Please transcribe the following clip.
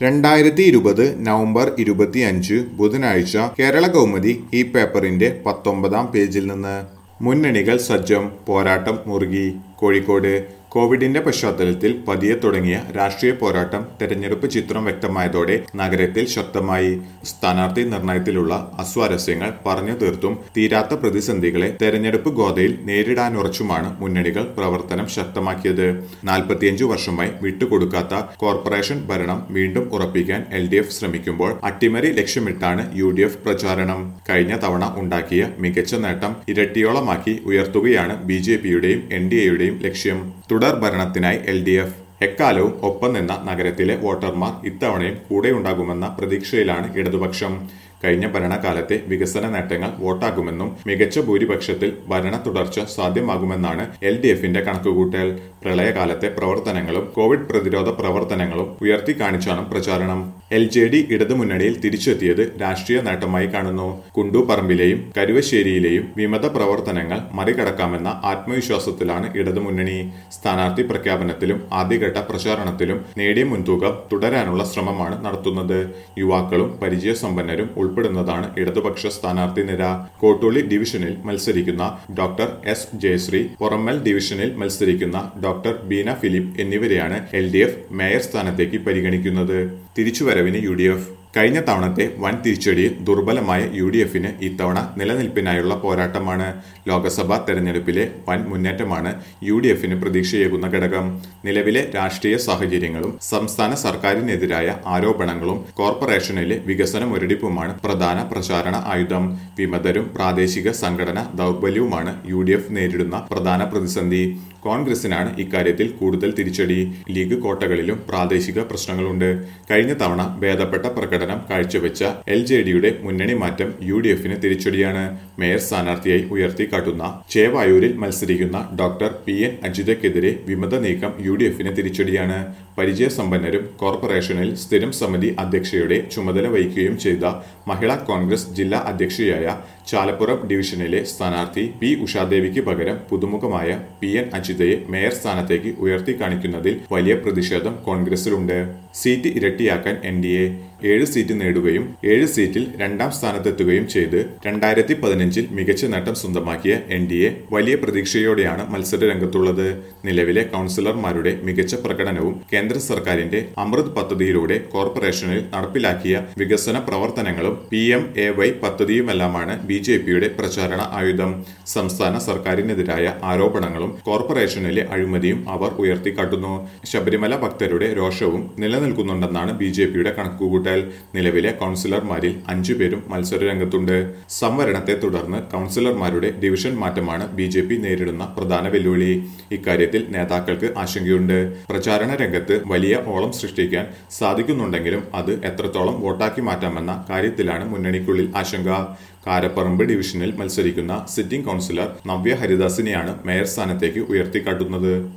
രണ്ടായിരത്തി ഇരുപത് നവംബർ ഇരുപത്തിയഞ്ച് ബുധനാഴ്ച കേരള കൗമുദി ഈ പേപ്പറിന്റെ പത്തൊമ്പതാം പേജിൽ നിന്ന് മുന്നണികൾ സജ്ജം പോരാട്ടം മുറുകി കോഴിക്കോട് കോവിഡിന്റെ പശ്ചാത്തലത്തിൽ പതിയെ തുടങ്ങിയ രാഷ്ട്രീയ പോരാട്ടം തെരഞ്ഞെടുപ്പ് ചിത്രം വ്യക്തമായതോടെ നഗരത്തിൽ ശക്തമായി സ്ഥാനാർത്ഥി നിർണയത്തിലുള്ള അസ്വാരസ്യങ്ങൾ പറഞ്ഞു തീർത്തും തീരാത്ത പ്രതിസന്ധികളെ തെരഞ്ഞെടുപ്പ് ഗോതയിൽ നേരിടാനുറച്ചുമാണ് മുന്നണികൾ പ്രവർത്തനം ശക്തമാക്കിയത് നാൽപ്പത്തിയഞ്ചു വർഷമായി വിട്ടുകൊടുക്കാത്ത കോർപ്പറേഷൻ ഭരണം വീണ്ടും ഉറപ്പിക്കാൻ എൽ ഡി എഫ് ശ്രമിക്കുമ്പോൾ അട്ടിമറി ലക്ഷ്യമിട്ടാണ് യു ഡി എഫ് പ്രചാരണം കഴിഞ്ഞ തവണ ഉണ്ടാക്കിയ മികച്ച നേട്ടം ഇരട്ടിയോളമാക്കി ഉയർത്തുകയാണ് ബി ജെ പിയുടെയും എൻ ഡി എയുടെയും ലക്ഷ്യം തുടർ ഭരണത്തിനായി എൽ ഡി എഫ് എക്കാലവും ഒപ്പം നിന്ന നഗരത്തിലെ വോട്ടർമാർ ഇത്തവണയും കൂടെയുണ്ടാകുമെന്ന പ്രതീക്ഷയിലാണ് ഇടതുപക്ഷം കഴിഞ്ഞ ഭരണകാലത്തെ വികസന നേട്ടങ്ങൾ വോട്ടാകുമെന്നും മികച്ച ഭൂരിപക്ഷത്തിൽ ഭരണ തുടർച്ച സാധ്യമാകുമെന്നാണ് എൽ ഡി എഫിന്റെ കണക്കുകൂട്ടൽ പ്രളയകാലത്തെ പ്രവർത്തനങ്ങളും കോവിഡ് പ്രതിരോധ പ്രവർത്തനങ്ങളും ഉയർത്തി കാണിച്ചാണ് പ്രചാരണം എൽ ജെ ഡി ഇടതുമുന്നണിയിൽ തിരിച്ചെത്തിയത് രാഷ്ട്രീയ നേട്ടമായി കാണുന്നു കുണ്ടൂപ്പറമ്പിലെയും കരുവശ്ശേരിയിലെയും വിമത പ്രവർത്തനങ്ങൾ മറികടക്കാമെന്ന ആത്മവിശ്വാസത്തിലാണ് ഇടതുമുന്നണി സ്ഥാനാർത്ഥി പ്രഖ്യാപനത്തിലും ആദ്യഘട്ട പ്രചാരണത്തിലും നേടിയ മുൻതൂക്കം തുടരാനുള്ള ശ്രമമാണ് നടത്തുന്നത് യുവാക്കളും പരിചയസമ്പന്നരും ഉൾപ്പെടുന്നതാണ് ഇടതുപക്ഷ സ്ഥാനാർത്ഥി നിര കോട്ടൂളി ഡിവിഷനിൽ മത്സരിക്കുന്ന ഡോക്ടർ എസ് ജയശ്രീ പുറമ്മൽ ഡിവിഷനിൽ മത്സരിക്കുന്ന ഡോക്ടർ ബീന ഫിലിപ്പ് എന്നിവരെയാണ് എൽ ഡി എഫ് മേയർ സ്ഥാനത്തേക്ക് പരിഗണിക്കുന്നത് തിരിച്ചുവരവിന് യു ഡി എഫ് കഴിഞ്ഞ തവണത്തെ വൻ തിരിച്ചടിയിൽ ദുർബലമായ യു ഡി എഫിന് ഇത്തവണ നിലനിൽപ്പിനായുള്ള പോരാട്ടമാണ് ലോക്സഭാ തെരഞ്ഞെടുപ്പിലെ വൻ മുന്നേറ്റമാണ് യു ഡി എഫിന് പ്രതീക്ഷയേകുന്ന ഘടകം നിലവിലെ രാഷ്ട്രീയ സാഹചര്യങ്ങളും സംസ്ഥാന സർക്കാരിനെതിരായ ആരോപണങ്ങളും കോർപ്പറേഷനിലെ വികസന മുരടിപ്പുമാണ് പ്രധാന പ്രചാരണ ആയുധം വിമതരും പ്രാദേശിക സംഘടന ദൗർബല്യവുമാണ് യു ഡി എഫ് നേരിടുന്ന പ്രധാന പ്രതിസന്ധി കോൺഗ്രസിനാണ് ഇക്കാര്യത്തിൽ കൂടുതൽ തിരിച്ചടി ലീഗ് കോട്ടകളിലും പ്രാദേശിക പ്രശ്നങ്ങളുണ്ട് കഴിഞ്ഞ തവണ ഭേദപ്പെട്ട പ്രകടനം കാഴ്ചവെച്ച എൽ ജെ ഡിയുടെ മുന്നണി മാറ്റം യു ഡി എഫിന് തിരിച്ചടിയാണ് മേയർ സ്ഥാനാർത്ഥിയായി ഉയർത്തിക്കാട്ടുന്ന ചേവായൂരിൽ മത്സരിക്കുന്ന ഡോക്ടർ പി എൻ അജിതയ്ക്കെതിരെ വിമത നീക്കം യു ഡി എഫിന് തിരിച്ചടിയാണ് പരിചയസമ്പന്നരും കോർപ്പറേഷനിൽ സ്ഥിരം സമിതി അധ്യക്ഷയുടെ ചുമതല വഹിക്കുകയും ചെയ്ത മഹിളാ കോൺഗ്രസ് ജില്ലാ അധ്യക്ഷയായ ചാലപ്പുറം ഡിവിഷനിലെ സ്ഥാനാർത്ഥി പി ഉഷാദേവിക്ക് പകരം പുതുമുഖമായ പി എൻ അജിതയെ മേയർ സ്ഥാനത്തേക്ക് ഉയർത്തി കാണിക്കുന്നതിൽ വലിയ പ്രതിഷേധം കോൺഗ്രസിലുണ്ട് സീറ്റ് ഇരട്ടിയാക്കാൻ എൻ ഡി എ ഏഴ് സീറ്റ് നേടുകയും ഏഴ് സീറ്റിൽ രണ്ടാം സ്ഥാനത്തെത്തുകയും ചെയ്ത് രണ്ടായിരത്തി പതിനഞ്ചിൽ മികച്ച നേട്ടം സ്വന്തമാക്കിയ എൻ ഡി എ വലിയ പ്രതീക്ഷയോടെയാണ് മത്സര രംഗത്തുള്ളത് നിലവിലെ കൗൺസിലർമാരുടെ മികച്ച പ്രകടനവും കേന്ദ്ര സർക്കാരിന്റെ അമൃത് പദ്ധതിയിലൂടെ കോർപ്പറേഷനിൽ നടപ്പിലാക്കിയ വികസന പ്രവർത്തനങ്ങളും പി എം എ വൈ പദ്ധതിയുമെല്ലാമാണ് ബി ജെ പിയുടെ പ്രചാരണ ആയുധം സംസ്ഥാന സർക്കാരിനെതിരായ ആരോപണങ്ങളും കോർപ്പറേഷനിലെ അഴിമതിയും അവർ ഉയർത്തിക്കാട്ടുന്നു ശബരിമല ഭക്തരുടെ രോഷവും നിലനിൽക്കുന്നുണ്ടെന്നാണ് ബി ജെ പിയുടെ കണക്കുകൂട്ടൽ നിലവിലെ കൗൺസിലർമാരിൽ അഞ്ചു പേരും മത്സര രംഗത്തുണ്ട് സംവരണത്തെ തുടർന്ന് കൗൺസിലർമാരുടെ ഡിവിഷൻ മാറ്റമാണ് ബി ജെ പി നേരിടുന്ന പ്രധാന വെല്ലുവിളി ഇക്കാര്യത്തിൽ നേതാക്കൾക്ക് ആശങ്കയുണ്ട് പ്രചാരണ രംഗത്ത് വലിയ ഓളം സൃഷ്ടിക്കാൻ സാധിക്കുന്നുണ്ടെങ്കിലും അത് എത്രത്തോളം വോട്ടാക്കി മാറ്റാമെന്ന കാര്യത്തിലാണ് മുന്നണിക്കുള്ളിൽ ആശങ്ക കാരപ്പറമ്പ് ഡിവിഷനിൽ മത്സരിക്കുന്ന സിറ്റിംഗ് കൗൺസിലർ നവ്യ ഹരിദാസിനെയാണ് മേയർ സ്ഥാനത്തേക്ക് ഉയർത്തിക്കാട്ടുന്നത്